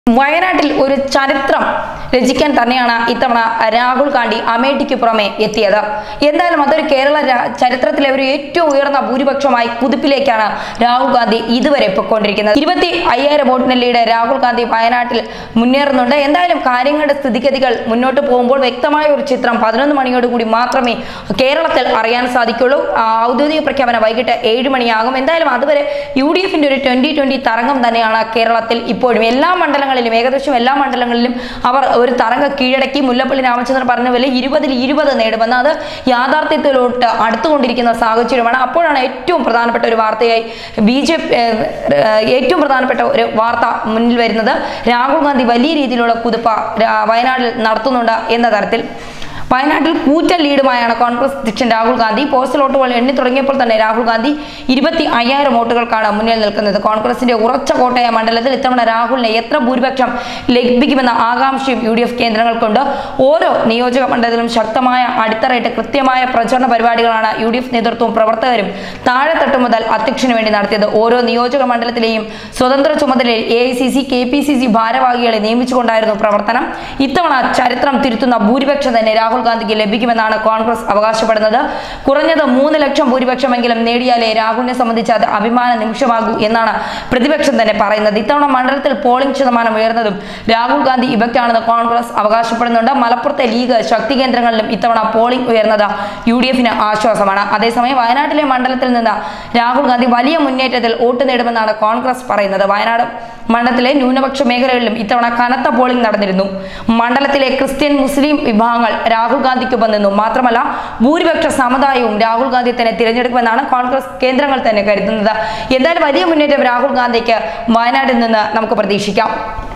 വയനാട്ടിൽ ഒരു ചരിത്രം രചിക്കാൻ തന്നെയാണ് ഇത്തവണ രാഹുൽ ഗാന്ധി അമേഠിക്ക് പുറമെ എത്തിയത് എന്തായാലും അതൊരു കേരള രാ- ചരിത്രത്തിലെ ഒരു ഏറ്റവും ഉയർന്ന ഭൂരിപക്ഷമായി കുതിപ്പിലേക്കാണ് രാഹുൽ ഗാന്ധി ഇതുവരെ പൊയ്ക്കൊണ്ടിരിക്കുന്നത് ഇരുപത്തി അയ്യായിരം വോട്ടിന് ലീഡ് രാഹുൽ ഗാന്ധി വയനാട്ടിൽ മുന്നേറുന്നുണ്ട് എന്തായാലും കാര്യങ്ങളുടെ സ്ഥിതിഗതികൾ മുന്നോട്ട് പോകുമ്പോൾ വ്യക്തമായ ഒരു ചിത്രം പതിനൊന്ന് മണിയോടുകൂടി മാത്രമേ കേരളത്തിൽ അറിയാൻ സാധിക്കുള്ളൂ ആ, ഔദ്യോഗിക പ്രഖ്യാപനം വൈകിട്ട് ഏഴ് മണിയാകും എന്തായാലും അതുവരെ യു ഡി എഫിന്റെ ഒരു ട്വന്റി ട്വന്റി തരംഗം തന്നെയാണ് കേരളത്തിൽ ഇപ്പോഴും എല്ലാ മണ്ഡലങ്ങളിലും ഏകദേശം എല്ലാ മണ്ഡലങ്ങളിലും അവർ ഒരു തരംഗ കീഴടക്കി മുല്ലപ്പള്ളി രാമചന്ദ്രൻ പറഞ്ഞ പോലെ ഇരുപതിൽ ഇരുപത് നേടുമെന്ന് അത് യാഥാർത്ഥ്യത്തിലോട്ട് അടുത്തുകൊണ്ടിരിക്കുന്ന സാഹചര്യമാണ് അപ്പോഴാണ് ഏറ്റവും പ്രധാനപ്പെട്ട ഒരു വാർത്തയായി ബി ജെ ഏറ്റവും പ്രധാനപ്പെട്ട ഒരു വാർത്ത മുന്നിൽ വരുന്നത് രാഹുൽ ഗാന്ധി വലിയ രീതിയിലുള്ള കുതിപ്പ രാ- വയനാട്ടിൽ നടത്തുന്നുണ്ട് എന്ന തരത്തിൽ വയനാട്ടിൽ കൂറ്റൻ ലീഡുമായാണ് കോൺഗ്രസ് അധ്യക്ഷൻ രാഹുൽ ഗാന്ധി പോസ്റ്റൽ വോട്ടുകൾ എണ്ണി തുടങ്ങിയപ്പോൾ തന്നെ രാഹുൽ ഗാന്ധി ഇരുപത്തി അയ്യായിരം വോട്ടുകൾക്കാണ് മുന്നിൽ നിൽക്കുന്നത് കോൺഗ്രസിന്റെ ഉറച്ച കോട്ടയ മണ്ഡലത്തിൽ ഇത്തവണ രാഹുലിനെ എത്ര ഭൂരിപക്ഷം ലഭിക്കുമെന്ന ആകാംക്ഷയും യു ഡി എഫ് കേന്ദ്രങ്ങൾക്കുണ്ട് ഓരോ നിയോജക മണ്ഡലത്തിലും ശക്തമായ അടിത്തറയിട്ട് കൃത്യമായ പ്രചരണ പരിപാടികളാണ് യു ഡി എഫ് നേതൃത്വവും പ്രവർത്തകരും താഴെത്തട്ട് മുതൽ അധ്യക്ഷന് വേണ്ടി നടത്തിയത് ഓരോ നിയോജക മണ്ഡലത്തിലെയും സ്വതന്ത്ര ചുമതലയിൽ A I C C K P C C ഭാരവാഹികളെ നിയമിച്ചുകൊണ്ടായിരുന്നു പ്രവർത്തനം ഇത്തവണ ചരിത്രം തിരുത്തുന്ന ഭൂരിപക്ഷം തന്നെ രാഹുൽ ഗാന്ധിക്ക് ലഭിക്കുമെന്നാണ് കോൺഗ്രസ് അവകാശപ്പെടുന്നത് കുറഞ്ഞത് മൂന്ന് ലക്ഷം ഭൂരിപക്ഷമെങ്കിലും നേടിയാലേ രാഹുലിനെ സംബന്ധിച്ച് അത് അഭിമാന നിമിഷമാകൂ എന്നാണ് പ്രതിപക്ഷം തന്നെ പറയുന്നത് ഇത്തവണ മണ്ഡലത്തിൽ പോളിംഗ് ശതമാനം ഉയർന്നതും രാഹുൽ ഗാന്ധി ഇവയ്ക്കാണെന്ന് കോൺഗ്രസ് അവകാശപ്പെടുന്നുണ്ട് മലപ്പുറത്തെ ലീഗ് ശക്തി കേന്ദ്രങ്ങളിലും ഇത്തവണ പോളിംഗ് ഉയർന്നത് യു ഡി എഫിന് ആശ്വാസമാണ് അതേസമയം വയനാട്ടിലെ മണ്ഡലത്തിൽ നിന്ന് രാഹുൽ ഗാന്ധി വലിയ മുന്നേറ്റത്തിൽ വോട്ട് നേടുമെന്നാണ് കോൺഗ്രസ് പറയുന്നത് വയനാട് മണ്ഡലത്തിലെ ന്യൂനപക്ഷ മേഖലകളിലും ഇത്തവണ കനത്ത പോളിംഗ് നടന്നിരുന്നു മണ്ഡലത്തിലെ ക്രിസ്ത്യൻ മുസ്ലിം വിഭാഗങ്ങൾ രാഹുൽ ഗാന്ധിക്കൊപ്പം നിന്നു മാത്രമല്ല ഭൂരിപക്ഷ സമുദായവും രാഹുൽ ഗാന്ധി തന്നെ തിരഞ്ഞെടുക്കുമെന്നാണ് കോൺഗ്രസ് കേന്ദ്രങ്ങൾ തന്നെ കരുതുന്നത് എന്തായാലും വലിയ മുന്നേറ്റം രാഹുൽ ഗാന്ധിക്ക് വയനാട്ടിൽ നിന്ന് നമുക്ക് പ്രതീക്ഷിക്കാം